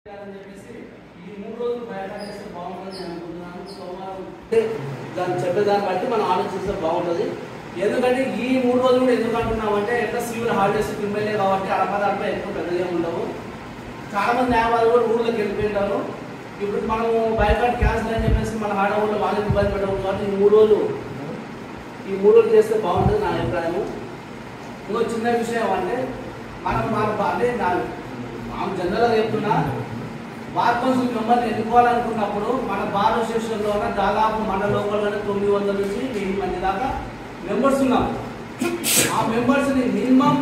చేయాలని చెప్పేసి ఈ మూడు రోజులు బయట చేస్తే బాగుంటుంది నేను అనుకుంటున్నాను సోమవారం దాన్ని చెప్పేదాన్ని బట్టి మనం ఆలోచిస్తే బాగుంటుంది ఎందుకంటే ఈ మూడు రోజులు కూడా ఎందుకు అంటున్నామంటే ఎట్లా సివిల్ హాలిడేస్ ఎమ్మెల్యే కాబట్టి అడపదాంట్లో ఎక్కువ పెద్దగా ఉండవు చాలా మంది న్యాయవాదులు కూడా ఊళ్ళోకి వెళ్ళిపోయింటారు ఇప్పుడు మనము బయట క్యాన్సిల్ అని చెప్పేసి మన ఆడవాళ్ళు వాళ్ళకి ఇబ్బంది పెట్టకూడదు కాబట్టి ఈ మూడు రోజులు ఈ మూడు రోజులు చేస్తే బాగుంటుంది నా అభిప్రాయం ఇంకో చిన్న విషయం అంటే మనం మన అంటే నా మామూలు జనరల్గా చెప్తున్నా బార్ కౌన్సిల్ మెంబర్ని ఎన్నుకోవాలనుకున్నప్పుడు మన బార్ అసోసియేషన్లో దాదాపు మన లోపలనే తొమ్మిది వందల నుంచి వెయ్యి మంది దాకా మెంబర్స్ ఉన్నాం ఆ మెంబర్స్ని మినిమం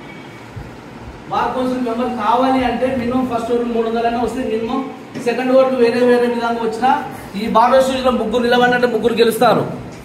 బార్ కౌన్సిల్ మెంబర్ కావాలి అంటే మినిమం ఫస్ట్ ఓట్లు మూడు వందలైనా వస్తే మినిమం సెకండ్ ఓట్లు వేరే వేరే విధంగా వచ్చినా ఈ బార్ అసోసియేషన్లో ముగ్గురు నిలబడినట్టే ముగ్గురు గెలుస్తారు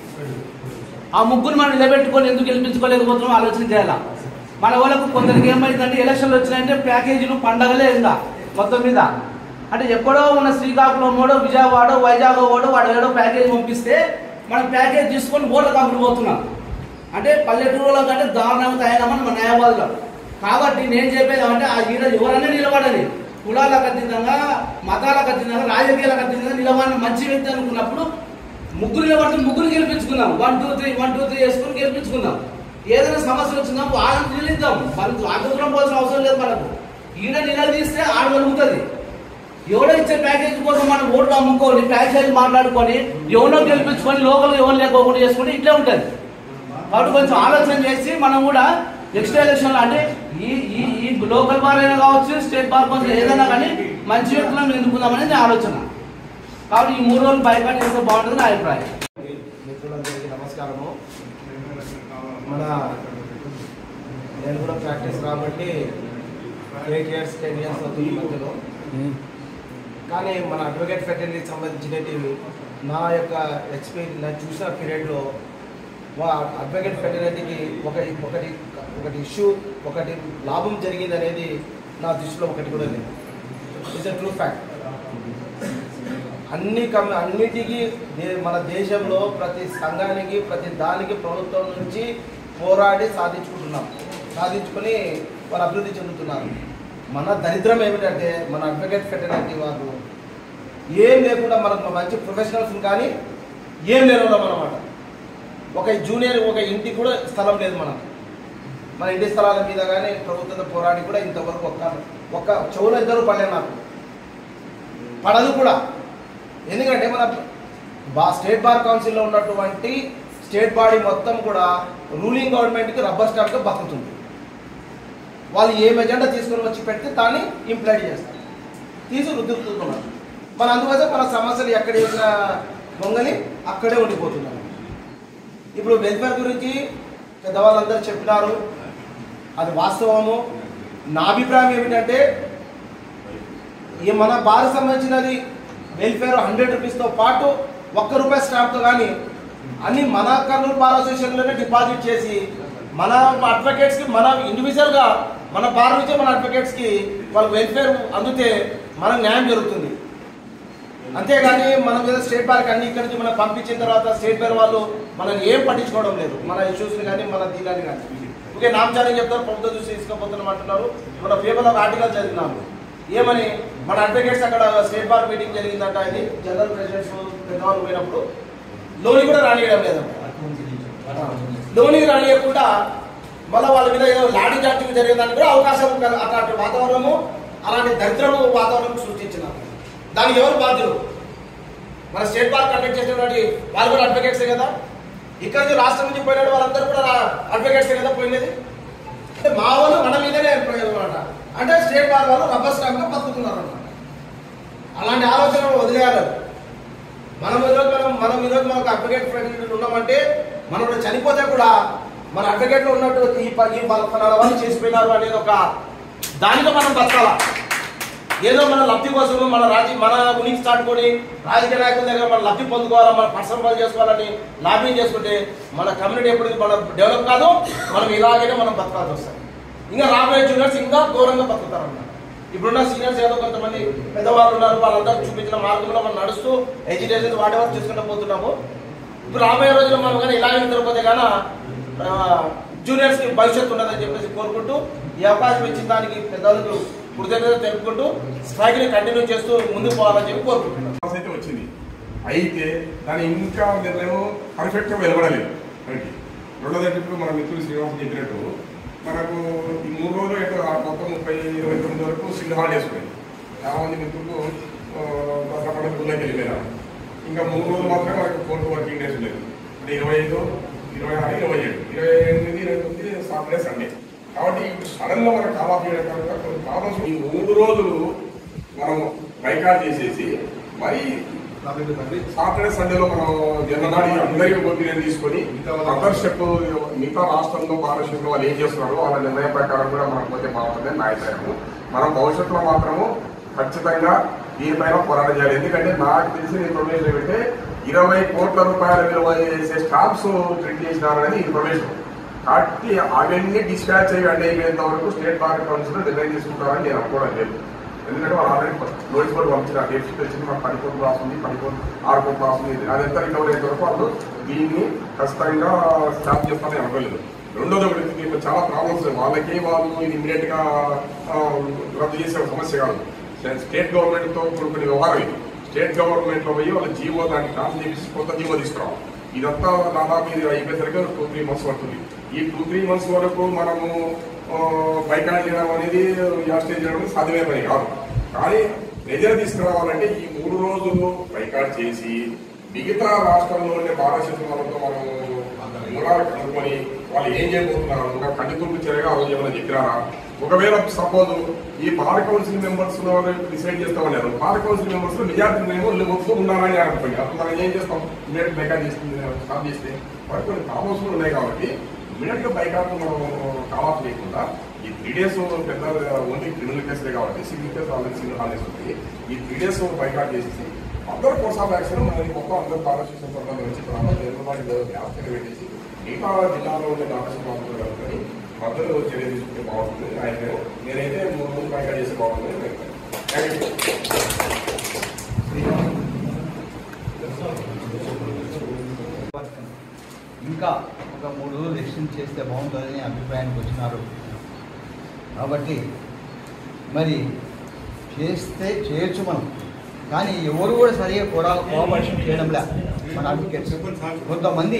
ఆ ముగ్గురు మనం నిలబెట్టుకొని ఎందుకు గెలిపించుకోలేకపోతున్నాం ఆలోచన చేయాలా మన వాళ్ళకు కొందరికి ఏమైందంటే ఎలక్షన్లు వచ్చినాయంటే ప్యాకేజీలు పండగలే ఇంకా మొత్తం మీద అంటే ఎక్కడో ఉన్న శ్రీకాకుళం వాడో విజయవాడ వైజాగ్ వాడో వాడు ఏడో ప్యాకేజ్ పంపిస్తే మనం ప్యాకేజ్ తీసుకొని ఓట్ల కాకుండా పోతున్నాం అంటే పల్లెటూరులో కంటే దారుణంగా తయారమని మన న్యాయవాదులు కాబట్టి నేను చెప్పేది ఏమంటే ఆ ఈడ ఎవరన్నా నిలబడాలి కులాలకు అతీతంగా మతాలకు అతీతంగా రాజకీయాలకు అతీతంగా నిలబడిన మంచి వ్యక్తి అనుకున్నప్పుడు ముగ్గురు నిలబడితే ముగ్గురు గెలిపించుకుందాం one two three one two three వేసుకుని గెలిపించుకుందాం ఏదైనా సమస్య వచ్చినా వాళ్ళని నిలిద్దాం మనకు అంత దూరం పోవాల్సిన అవసరం లేదు మనకు ఈడ నిలదీస్తే ఆడ వెలుగుతుంది ఎవడో ఇచ్చే ప్యాకేజ్ కోసం మనం ఓట్లు అమ్ముకొని ప్యాకేజ్ మాట్లాడుకొని ఎవరో గెలిపించుకొని లోకల్ ఎవరు లేకోకుండా చేసుకుంటే ఇట్లే ఉంటుంది కాబట్టి కొంచెం ఆలోచన చేసి మనం కూడా నెక్స్ట్ ఎలక్షన్ అంటే ఈ ఈ ఈ లోకల్ బార్ అయినా కావచ్చు స్టేట్ బార్ కొంచెం ఏదైనా కానీ మంచి వ్యక్తులను ఎన్నుకుందామనేది నా ఆలోచన కాబట్టి ఈ మూడు రోజులు బైకాట్ చేస్తే బాగుంటుంది నా అభిప్రాయం మిత్రులందరికీ నమస్కారము మన నేను కూడా ప్రాక్టీస్ కాబట్టి ఎయిట్ ఇయర్స్ టెన్ ఇయర్స్ అవుతుంది ఈ మధ్యలో కానీ మన అడ్వకేట్ ఫెటర్నరీకి సంబంధించినవి నా యొక్క ఎక్స్పీరియన్స్ నేను చూసిన పీరియడ్లో మా అడ్వకేట్ ఫెటర్నరీకి ఒక ఒకటి ఒకటి ఇష్యూ ఒకటి లాభం జరిగింది అనేది నా దృష్టిలో ఒకటి కూడా లేదు ఇట్స్ ఎ ట్రూ ఫ్యాక్ట్ అన్ని కమ్ అన్నిటికీ దే- మన దేశంలో ప్రతి సంఘానికి ప్రతి దానికి ప్రభుత్వం నుంచి పోరాడి సాధించుకుంటున్నాం సాధించుకొని వాళ్ళు అభివృద్ధి చెందుతున్నారు మన దరిద్రం ఏమిటంటే మన అడ్వకేట్ ఫెటర్నిటీ వాళ్ళు ఏం లేకుండా మనకు మంచి ప్రొఫెషనల్స్ కానీ ఏం లేని వాళ్ళం అన్నమాట ఒక జూనియర్ ఒక ఇంటికి కూడా స్థలం లేదు మనకు మన ఇంటి స్థలాల మీద కానీ ప్రభుత్వంతో పోరాడి కూడా ఇంతవరకు ఒక్క ఒక్క చెవులో ఇద్దరు పడలేదు నాకు పడదు కూడా ఎందుకంటే మన బా స్టేట్ బార్ కౌన్సిల్లో ఉన్నటువంటి స్టేట్ బాడీ మొత్తం కూడా రూలింగ్ గవర్నమెంట్కి రబ్బర్ స్టాంప్గా బతుకుతుంది వాళ్ళు ఏం ఎజెండా తీసుకొని వచ్చి పెడితే దాన్ని ఇంప్లైడ్ చేస్తారు తీసి రుద్దుతున్నారు మన అందువల్ల మన సమస్యలు ఎక్కడ చేసిన దొంగలి అక్కడే ఉండిపోతున్నారు ఇప్పుడు వెల్ఫేర్ గురించి పెద్దవాళ్ళందరూ చెప్పినారు అది వాస్తవము నా అభిప్రాయం ఏమిటంటే ఈ మన బార్ సంబంధించినది వెల్ఫేర్ హండ్రెడ్ రూపీస్తో పాటు ఒక్క రూపాయి స్టాంప్తో కానీ అన్ని మన కర్నూలు బార్ అసోసియేషన్లోనే డిపాజిట్ చేసి మన అడ్వకేట్స్కి మన ఇండివిజువల్గా మన బార్ నుంచే మన అడ్వకేట్స్కి వాళ్ళకి వెల్ఫేర్ అందితే మనకు న్యాయం జరుగుతుంది అంతేగాని మనం ఏదో స్టేట్ బార్కి అన్ని ఇక్కడి నుంచి మనం పంపించిన తర్వాత స్టేట్ బార్ వాళ్ళు మనల్ని ఏం పట్టించుకోవడం లేదు మన ఇష్యూస్ని కానీ మన దీనాన్ని కానీ ఓకే నామచారం చెప్తారు ప్రభుత్వం చూసి తీసుకుపోతున్నాం అంటున్నారు మన పేపర్లో ఒక ఆర్టికల్ చదివినాము ఏమని మన అడ్వకేట్స్ అక్కడ స్టేట్ బార్ మీటింగ్ జరిగిందంట ఇది జనరల్ ప్రెసిడెంట్స్ పెద్దవాళ్ళు పోయినప్పుడు లోని కూడా రానియడం లేదంట లోని రానియకుండా మళ్ళీ వాళ్ళ మీద ఏదో లాఠీ చార్జింగ్ జరిగేదానికి కూడా అవకాశం కల- అట్లాంటి వాతావరణము అలాంటి దరిద్రము వాతావరణం సృష్టించినారు దానికి ఎవరు బాధ్యులు మన స్టేట్ బార్ కండక్ట్ చేసినటువంటి వాళ్ళు కూడా అడ్వకేట్సే కదా ఇక్కడ నుంచి రాష్ట్రం నుంచి పోయిన వాళ్ళందరూ కూడా అడ్వకేట్సే కదా పోయినది అంటే మా వాళ్ళు మన మీదనే అనమాట అంటే స్టేట్ బార్ వాళ్ళు రబ్బర్ స్టాంప్ గా బతుకుతున్నారు అనమాట అలాంటి ఆలోచన వదిలేయాలి మనం ఈరోజు మనం మనం ఈరోజు మనకు అడ్వకేట్ ఫ్రెండ్ ఉన్నామంటే మనం ఇప్పుడు చనిపోతే కూడా మన అడ్వకేట్లో ఉన్నట్టు ఈ ప- ఈ ప- ఫలానా వాళ్ళు చేసిపోయినారు అనేది ఒక దానితో మనం బతకాల ఏదో మన లబ్ధి కోసం మన రాజీ మన ఉనికి చాటుకొని రాజకీయ నాయకుల దగ్గర మన లబ్ధి పొందుకోవాలా మన పర్సనల్ పని చేసుకోవాలని లాబింగ్ చేసుకుంటే మన కమ్యూనిటీ ఎప్పుడు మన డెవలప్ కాదు మనం ఇలాగైనా మనం బతకాల్సి వస్తుంది ఇంకా రాబోయే జూనియర్స్ ఇంకా ఘోరంగా బతుకుతారు అన్నమాట ఇప్పుడున్న సీనియర్స్ ఏదో కొంతమంది పెద్దవాళ్ళు ఉన్నారు వాళ్ళందరూ చూపించిన మార్గంలో మనం నడుస్తూ ఎడ్యుకేషన్ వాటెవర్ చేసుకుంటూ పోతున్నాము ఇప్పుడు రాబోయే రోజుల్లో మనం కానీ ఇలాగే నిద్రపోతే కానీ జూనియర్స్ కి భవిష్యత్తు ఉండదని చెప్పేసి కోరుకుంటూ ఈ అవకాశం ఇచ్చిన దానికి పెద్దలకు కృతజ్ఞత తెలుపుకుంటూ స్ట్రైక్ని కంటిన్యూ చేస్తూ ముందుకు పోవాలని చెప్పి కోరుకుంటున్నాం సమస్య అయితే వచ్చింది అయితే దాని ఇంకా నిర్ణయం పర్ఫెక్ట్గా వెలువడలేదు ఒకటి రెండోది అంటే ఇప్పుడు మన మిత్రులు శ్రీనివాస్ చెప్పినట్టు మనకు ఈ మూడు రోజులు ఎటు ఆ మొత్తం ముప్పై ఇరవై తొమ్మిది వరకు సింగిల్ హాలిడేస్ ఉన్నాయి చాలా మంది మిత్రులు ఆ, దసరా పండుగ ఊళ్ళోకి వెళ్ళిపోయినారు ఇంకా మూడు రోజులు మాత్రమే మనకు ఫోర్ వర్కింగ్ డేస్ ఉండేది అంటే ఇరవై ఐదు ఇరవై ఆరు ఇరవై ఏడు ఇరవై ఎనిమిది ఇరవై తొమ్మిది సాటర్డే సండే కాబట్టి సడన్ గా మనకు కాల్ ఆఫ్ చేయడం కనుక కొన్ని ప్రాబ్లమ్స్ ఈ మూడు రోజులు మనం బైకాట్ చేసేసి మరి సాటర్డే సండేలో మనం జననాడి అందరి ఒపీనియన్ తీసుకొని అదర్శక్ మిగతా రాష్ట్రంలో భారతదేశంలో వాళ్ళు ఏం చేస్తున్నారు వాళ్ళ నిర్ణయం ప్రకారం కూడా మనం పోతే బాగుంటుంది నా అభిప్రాయం మనం భవిష్యత్తులో మాత్రము ఖచ్చితంగా దీనిపైన పోరాటం చేయాలి ఎందుకంటే నాకు తెలిసిన ఇన్ఫర్మేషన్ ఏమంటే ఇరవై కోట్ల రూపాయల విలువ చేసే స్టాంప్స్ ప్రింట్ చేసినారనేది ఇన్ఫర్మేషన్ కాబట్టి అవన్నీ డిస్పాచ్ అయ్యి అడ్డు అయిపోయేంత వరకు స్టేట్ బార్ కౌన్సిల్ నిర్ణయం తీసుకుంటారని నేను అనుకోవడం లేదు ఎందుకంటే వాళ్ళు ఆల్రెడీ నోటీస్ బోర్డు పంపించిన డేట్ షీట్ వచ్చింది మాకు పది కోట్లు రాస్తుంది పది కోట్లు ఆరు కోట్లు రాస్తుంది అదంతా రికవర్ అయ్యేంత వరకు వాళ్ళు దీన్ని ఖచ్చితంగా స్టాప్ చేస్తారని అనుకోలేదు రెండోది ఒకటి దీంట్లో చాలా ప్రాబ్లమ్స్ వాళ్ళకి వాళ్ళు ఇది ఇమీడియట్ గా ఆ, రద్దు చేసే సమస్య కాదు స్టేట్ గవర్నమెంట్ తో కూడుకునే వ్యవహారం ఇది స్టేట్ గవర్నమెంట్ లో పోయి వాళ్ళ జీవో దాన్ని ట్రాన్స్ చేసి కొత్త జీవో తీసుకురావాలి ఇదంతా దాదాపు ఇది అయిపోయేసరికి టూ త్రీ మంత్స్ పడుతుంది ఈ టూ త్రీ మంత్స్ వరకు మనము బైకాట్ చేయడం అనేది యాస్టేజ్ చేయడం అనేది సాధ్యమే పని కాదు కానీ ప్రెజర్ తీసుకురావాలంటే ఈ మూడు రోజులు బైకాట్ చేసి మిగతా రాష్ట్రంలో ఉండే భారతదేశం వాళ్ళతో మనం మూలాలు కనుక్కొని వాళ్ళు ఏం చేయబోతున్నారు ఒక కంటితుర్పు చర్యగా ఆ రోజు ఏమైనా చెప్పినారా ఒకవేళ సపోజ్ ఈ బార్ కౌన్సిల్ మెంబర్స్ డిసైడ్ చేస్తామన్నారు బార్ కౌన్సిల్ మెంబర్స్ లో మెజార్టీ మేము ఒప్పు ఉన్నారని అనుకోండి అప్పుడు మనం ఏం చేస్తాం ఇమీడియట్ బైకాట్ చేస్తుంది స్టాప్ చేస్తే వారికి కొన్ని ప్రాబ్లమ్స్ కూడా ఉన్నాయి కాబట్టి ఇమీడియట్ గా బైకాట్ మనం కావాల్సి లేకుండా ఈ త్రీ డేస్ పెద్ద ఓన్లీ క్రిమినల్ కేసులే కాబట్టి civil case already civil holidays ఉంది ఈ త్రీ డేస్ బైకాట్ చేసేసి అందరు కోర్స్ ఆఫ్ యాక్షన్ మనకి మొత్తం అందరు భారతదేశం పట్ల వచ్చి వాటి వ్యాప్తిని పెట్టేసి మిగతా జిల్లాలో ఉండే డాక్టర్స్ బాగుంటుంది కనుకొని మద్దతు చర్య తీసుకుంటే బాగుంటుంది ఆయన నేనైతే మూడు రోజులు బైకాట్ చేస్తే బాగుంటుంది థ్యాంక్ యూ ఇంకా ఒక మూడు రోజులు ఎక్స్టెండ్ చేస్తే బాగుంటుందని అభిప్రాయానికి వచ్చినారు కాబట్టి మరి చేస్తే చేయొచ్చు మనం కానీ ఎవరు కూడా సరిగా కూడా కోఆపరేషన్ చేయడంలే మన అడ్వకేట్స్ కొంతమంది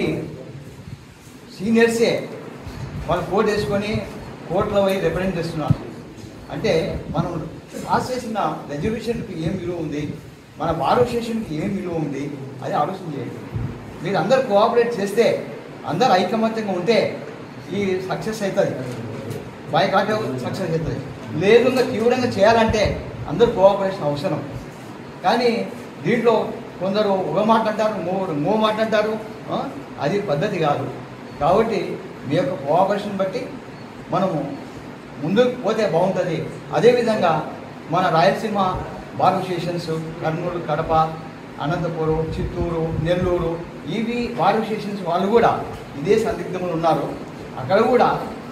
సీనియర్సే వాళ్ళు కోర్టు వేసుకొని కోర్టులో పోయి రిప్రజెంట్ చేస్తున్నారు అంటే మనం పాస్ చేసిన రెజల్యూషన్కి ఏం విలువ ఉంది మన బార్ అసోసియేషన్కి ఏం విలువ ఉంది అది ఆలోచన చేయండి మీరు అందరు కోఆపరేట్ చేస్తే అందరు ఐకమత్యంగా ఉంటే ఈ సక్సెస్ అవుతుంది బాయ్కాట్ సక్సెస్ అవుతుంది లేదు ఇంకా తీవ్రంగా చేయాలంటే అందరు కోఆపరేషన్ అవసరం కానీ దీంట్లో కొందరు ఒక మాట అంటారు మూడు మూ మాట అంటారు ఆ? అది పద్ధతి కాదు కాబట్టి మీ యొక్క కోఆపరేషన్ బట్టి మనము ముందుకు పోతే బాగుంటుంది అదేవిధంగా మన రాయలసీమ బార్ అసోసియేషన్స్ కర్నూలు కడప అనంతపురం చిత్తూరు నెల్లూరు ఇవి బార్ అసోసియేషన్స్ వాళ్ళు కూడా ఇదే సందిగ్ధములు ఉన్నారు అక్కడ కూడా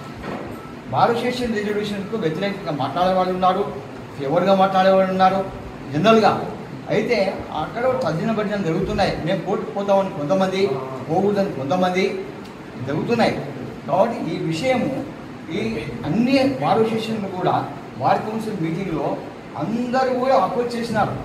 బార్ అసోసియేషన్ రిజర్వేషన్కు వ్యతిరేకంగా మాట్లాడే వాళ్ళు ఉన్నారు ఫేవర్గా మాట్లాడే వాళ్ళు ఉన్నారు జనరల్గా అయితే అక్కడ తద్దిన భర్జన జరుగుతున్నాయి మేము కోర్టుకు పోతామని కొంతమంది పోకూడదని కొంతమంది జరుగుతున్నాయి కాబట్టి ఈ విషయము ఈ అన్ని బార్ అసోసియేషన్లు కూడా బార్ కౌన్సిల్ మీటింగ్లో అందరూ కూడా అపోజ్ చేసినారు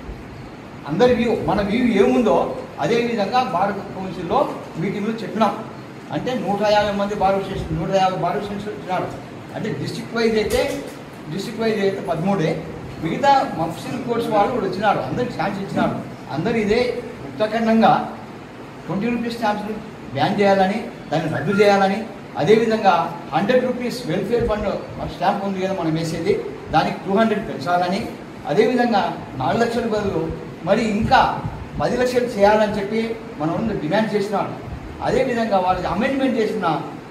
అందరి వ్యూ మన వ్యూ ఏముందో అదే విధంగా బార్ కౌన్సిల్లో మీటింగ్లో చెప్పినాం అంటే నూట యాభై మంది బార్ అసోసియేషన్ నూట యాభై బార్ అసోసియేషన్ వచ్చినారు అంటే డిస్ట్రిక్ట్ వైజ్ అయితే డిస్ట్రిక్ట్ వైజ్ అయితే పదమూడే మిగతా మఫ్సిల్ కోర్స్ వాళ్ళు కూడా వచ్చినారు అందరికి ఛాన్స్ ఇచ్చినారు అందరు ఇదే ఉత్తఖండంగా ట్వంటీ రూపీస్ స్టాంప్స్ని బ్యాన్ చేయాలని దాన్ని రద్దు చేయాలని అదేవిధంగా hundred rupees welfare fund stamp ఉంది కదా మనం వేసేది దానికి టూ హండ్రెడ్ పెంచాలని అదేవిధంగా నాలుగు లక్షల బదులు మరి ఇంకా పది లక్షలు చేయాలని చెప్పి మనం డిమాండ్ చేసినాం అదేవిధంగా వాళ్ళకి అమెండ్మెంట్ చేసిన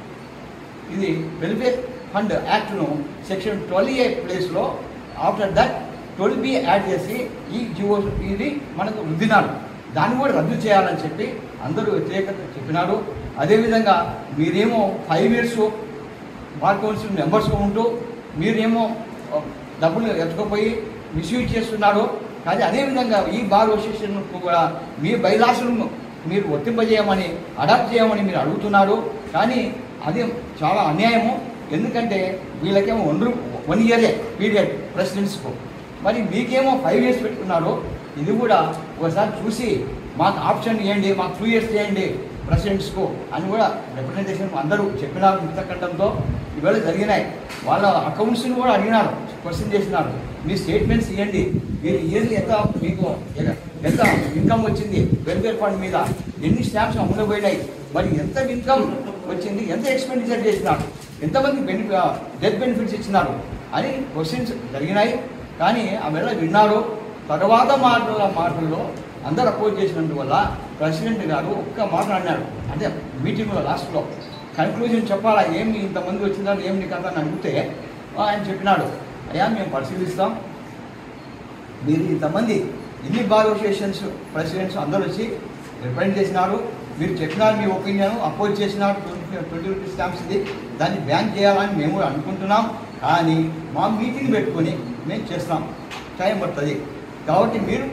ఇది వెల్ఫేర్ ఫండ్ యాక్ట్ను సెక్షన్ ట్వెల్వ్ ఏ ప్లేస్లో after that twelve B add చేసి ఈ జివో ఇది మనకు రుద్దినారు దాన్ని కూడా రద్దు చేయాలని చెప్పి అందరూ వ్యతిరేకత చెప్పినారు అదేవిధంగా మీరేమో ఫైవ్ ఇయర్స్ బార్ కౌన్సిల్ మెంబర్స్గా ఉంటూ మీరేమో ఆ, డబ్బులు ఎత్తుకుపోయి మిస్యూజ్ చేస్తున్నారు కానీ అదేవిధంగా ఈ బార్ అసోసియేషన్ కూడా మీ బైలాసులను మీరు వర్తింపజేయమని అడాప్ట్ చేయమని మీరు అడుగుతున్నారు కానీ అది చాలా అన్యాయము ఎందుకంటే వీళ్ళకేమో వన్ రూ వన్ ఇయరే పీరియడ్ ప్రెసిడెంట్స్కు మరి మీకేమో ఫైవ్ ఇయర్స్ పెట్టుకున్నారు ఇది కూడా ఒకసారి చూసి మాకు ఆప్షన్ ఇవ్వండి మాకు టూ ఇయర్స్ చేయండి ప్రెసిడెంట్స్కు అని కూడా రిప్రజెంటేషన్ అందరూ చెప్పినారు మిత్రకంఠంతో ఇవాళ జరిగినాయి వాళ్ళ అకౌంట్స్ని కూడా అడిగినారు క్వశ్చన్ చేసినారు మీ స్టేట్మెంట్స్ ఇవ్వండి మీరు ఇయర్లీ ఎంత మీకు ఎంత ఇన్కమ్ వచ్చింది వెల్ఫేర్ ఫండ్ మీద ఎన్ని స్టాంప్స్ అమ్ముడపోయినాయి మరి ఎంత ఇన్కమ్ వచ్చింది ఎంత ఎక్స్పెండిచర్ చేసినారు ఎంతమంది బెనిఫి డెత్ బెనిఫిట్స్ ఇచ్చినారు అని క్వశ్చన్స్ జరిగినాయి కానీ ఆమె విన్నారు తర్వాత మాటల మాటల్లో అందరు అపోజ్ చేసినందువల్ల ప్రెసిడెంట్ గారు ఒక్క మాట అన్నాడు అంటే మీటింగ్లో లాస్ట్లో కన్క్లూజన్ చెప్పాలా ఏమి ఇంతమంది వచ్చిందని ఏం నీకు అని అడిగితే ఆయన చెప్పినాడు అయ్యా మేము పరిశీలిస్తాం మీరు ఇంతమంది ఇన్ని బార్ అసోసియేషన్స్ ప్రెసిడెంట్స్ అందరూ వచ్చి రిప్రజెంట్ చేసినారు మీరు చెప్పినారు మీ ఒపీనియన్ అపోజ్ చేసినారు ట్వంటీ ట్వంటీ రూపీస్ స్టాంప్స్ ఇది దాన్ని బ్యాన్ చేయాలని మేము కూడా అనుకుంటున్నాం కానీ మా మీటింగ్ పెట్టుకొని మేము చేస్తాం టైం పడుతుంది కాబట్టి మీరు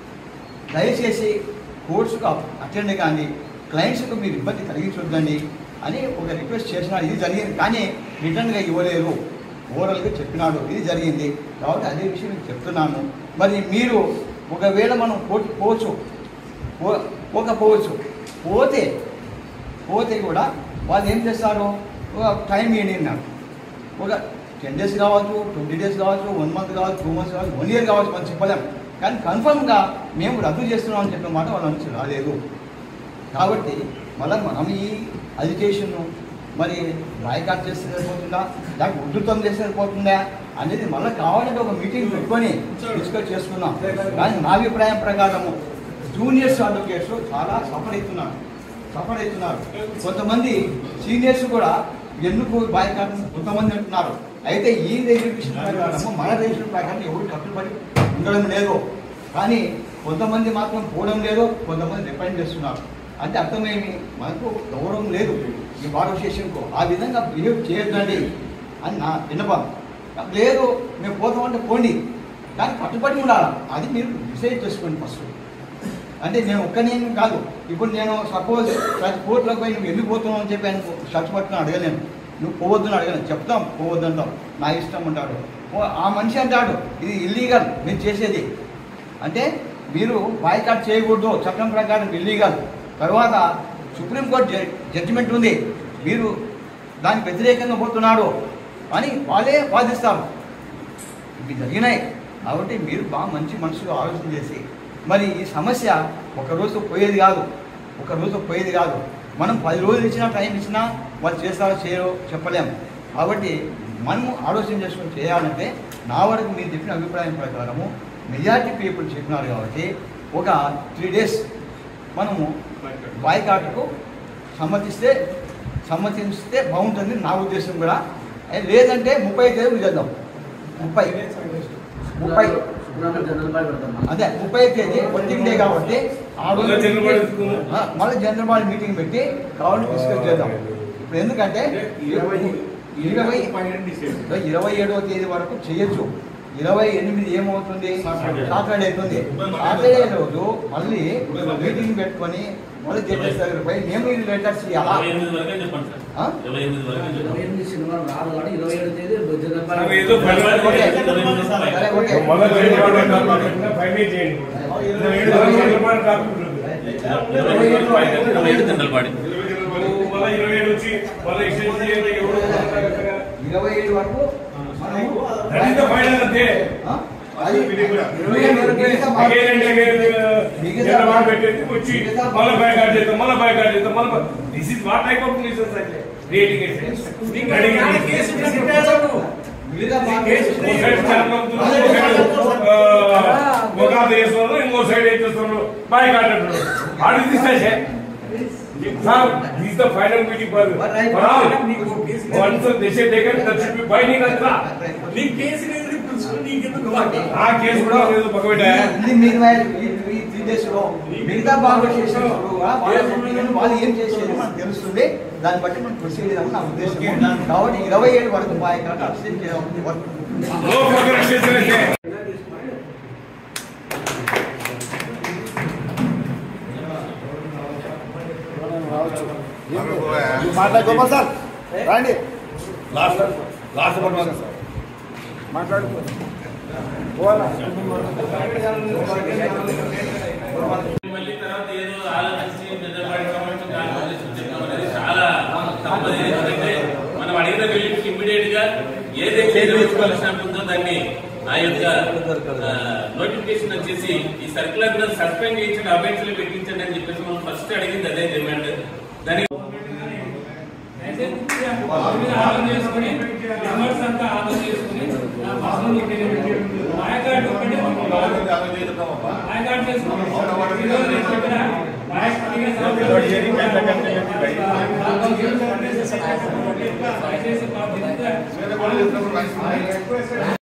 దయచేసి కోర్సుకు అటెండ్ కానీ క్లయింట్స్కు మీరు ఇబ్బంది కలిగించొద్దండి అని ఒక రిక్వెస్ట్ చేసినాడు ఇది జరిగింది కానీ రిటర్న్గా ఇవ్వలేరు ఓవరాల్గా చెప్పినాడు ఇది జరిగింది కాబట్టి అదే విషయం నేను చెప్తున్నాను మరి మీరు ఒకవేళ మనం కోర్టు పోవచ్చు పో- పోకపోవచ్చు పోతే పోతే కూడా వాళ్ళు ఏం చేస్తారు ఒక టైం ఇవ్వండి అన్నారు ఒక టెన్ డేస్ కావచ్చు ట్వంటీ డేస్ కావచ్చు వన్ మంత్ కావచ్చు టూ మంత్స్ కావచ్చు వన్ ఇయర్ కావచ్చు మనం చెప్పలేం కానీ కన్ఫర్మ్గా మేము రద్దు చేస్తున్నాం అని చెప్పిన మాట వాళ్ళ నుంచి రాలేదు కాబట్టి మళ్ళీ మనం ఈ అజిటేషన్ మరి బాయ్కాట్ చేస్తే సరిపోతుందా దానికి ఉధృతం చేస్తే సరిపోతుందా అనేది మళ్ళీ కావాలంటే ఒక మీటింగ్ పెట్టుకొని డిస్కస్ చేసుకున్నాం కానీ నా అభిప్రాయం ప్రకారము జూనియర్స్ అడ్వకేట్స్ చాలా సఫర్ అవుతున్నారు సఫర్ అవుతున్నారు కొంతమంది సీనియర్స్ కూడా ఎందుకు బాయ్కాట్ కొంతమంది అంటున్నారు అయితే ఈ రెజల్యూషన్ ప్రకారము మన రెజల్యూషన్ ప్రకారం ఎవరు కట్టుబడి ఉండడం లేదు కానీ కొంతమంది మాత్రం పోవడం లేదు కొంతమంది డిపెండ్ చేస్తున్నారు అంటే అర్థమేమి మనకు గౌరవం లేదు ఈ బార్ అసోసియేషన్కు ఆ విధంగా బిహేవ్ చేయొద్దండి అని నా విన్నపం లేదు మేము పోతామంటే పోండి కానీ కట్టుబడి ఉండాలి అది మీరు డిసైడ్ చేసుకోండి ఫస్ట్ అంటే నేను ఒక్కనే కాదు ఇప్పుడు నేను సపోజ్ కోర్టులకు పోయి నువ్వు ఎందుకు పోతున్నావు అని చెప్పి ఆయన షర్ట్ పట్టుకుని అడగలేను నువ్వు పోవద్దని అడగలేను చెప్తాం పోవద్దు అంటాం నా ఇష్టం అంటాడు ఓ- ఆ మనిషి అంటాడు ఇది ఇల్లీగల్ మీరు చేసేది అంటే మీరు బాయ్కాట్ చేయకూడదు చట్టం ప్రకారం ఇల్లీగల్ తర్వాత సుప్రీంకోర్టు జ- జడ్జిమెంట్ ఉంది మీరు దానికి వ్యతిరేకంగా పోతున్నాడు అని వాళ్ళే వాదిస్తారు ఇవి జరిగినాయి కాబట్టి మీరు బాగా మంచి మనసులో ఆలోచన చేసి మరి ఈ సమస్య ఒక రోజు పోయేది కాదు ఒక రోజు పోయేది కాదు మనం పది రోజులు ఇచ్చినా టైం ఇచ్చినా వాళ్ళు చేస్తారో చేయరో చెప్పలేము కాబట్టి మనము ఆలోచన చేసుకొని చేయాలంటే నా వరకు మీరు చెప్పిన అభిప్రాయం ప్రకారము మెజారిటీ పీపుల్ చెప్పినారు కాబట్టి ఒక త్రీ డేస్ మనము బాయ్కాట్కు సమ్మతిస్తే సమ్మతిస్తే బాగుంటుంది నా ఉద్దేశం కూడా ఏ లేదంటే ముప్పై తేదీ చేద్దాం ముప్పై ముప్పై శుక్రవారం జనరల్ బాడీ పెడతాం మనం. అదే ముప్పై తేదీ వర్కింగ్ డే కాబట్టి ఆ రోజు మళ్ళా జనరల్ బాడీ పెట్టుకుందాం. ఆ, మళ్ళీ జనరల్ బాడీ మీటింగ్ పెట్టి కావాలని డిస్కస్ చేద్దాం ఇప్పుడు ఎందుకంటే ఇరవై ఇరవై ఇరవై ఏడవ తేదీ వరకు చేయొచ్చు ఇరవై ఎనిమిది ఏమవుతుంది సాటర్డే. సాటర్డే అవుతుంది సాటర్డే రోజు మళ్ళీ మీటింగ్ పెట్టుకొని మళ్ళీ జడ్జెస్ దగ్గర పోయి మేము ఈ లెటర్స్ ఇవ్వాలా ఇరవై ఎనిమిది వరకే చెప్పండి సార్ ఆ? ఇరవై ఎనిమిది వరకే ఇరవై చెప్పండి ఎనిమిది శనివారం రాదు కాబట్టి ఇరవై ఏడు తేదీ జనరల్ బాడీ అవి ఏదో పని ఇరవై ఓకే. ఎనిమిది వరకే. సరే, ఓకే. మొదటి ఫైవ్ చేయండి ఇరవై ఏడు వరకు ఇరవై ఏడు జనరల్ బాడీ మళ్ళీ ఇరవై ఏడు వచ్చి మళ్ళీ ఎక్స్టెండ్ చేయండి ఎవరు ఇరవై ఏడు వరకు మనము That is the final అంతే ఆ? అది ఇరవై ఏడు వరకు మిగతా again and again general body పెట్టేసి వచ్చి మళ్ళీ బైకాట్ చేద్దాం మళ్ళీ బైకాట్ చేద్దాం మళ్ళీ this is what type of nuisance అంటే క్రియేటింగ్ మిగతా ఒక చేస్తున్నారు ఇంకో సైడ్ ఏం చేస్తున్నారు boy contractor what is this sir this the final meeting for for all ones they should taken that should be binding అంతా నీ కేసు లేదు నీకెందుకు ఆ కేసు కూడా లేదు పక్కబెట్ట ఇది మీరు ఈ త్రీ డేస్ లో మిగతా బాగా చేసినప్పుడు వాళ్ళు వాళ్ళు ఏం చేసేది మనకు తెలుస్తుంది దాన్ని బట్టి మనం ప్రొసీడ్ అయ్యామని నా ఉద్దేశం కాబట్టి ఇరవై ఏడు వరకు బాయ్ కాదు అబ్సెంట్ చేయాలి వర్క్ నో ఫర్దర్ చేస్తే మాట్లాడుకోమా సార్ రండి లాస్ట్ లాస్ట్ మాట్లాడుకో పోవాలా మళ్ళీ తర్వాత ఏదో ఆలోచించి పెద్దవాడి కాబట్టి దాని గురించి చెప్పడం అనేది చాలా తప్పది ఎందుకంటే మనం అడిగిన బిల్లుకి ఇమ్మీడియట్ గా ఏదైతే నిర్వహించుకోవాల్సిన ఉందో దాన్ని ఆ యొక్క నోటిఫికేషన్ వచ్చేసి ఈ సర్కులర్ మీద సస్పెండ్ చేయించండి అభ్యర్థులు పెట్టించండి అని చెప్పేసి మనం ఫస్ట్ అడిగింది అదే డిమాండ్ దానికి ఆలోచన చేసుకుని మెంబర్స్ అంతా ఆలోచన చేసుకుని నా పర్సనల్ ఒపీనియన్ నాయకాడు ఒకటే నాయకాడు చేసుకుని ఈరోజు నేను చెప్పిన నాయకుడిగా దయచేసి మా విధంగా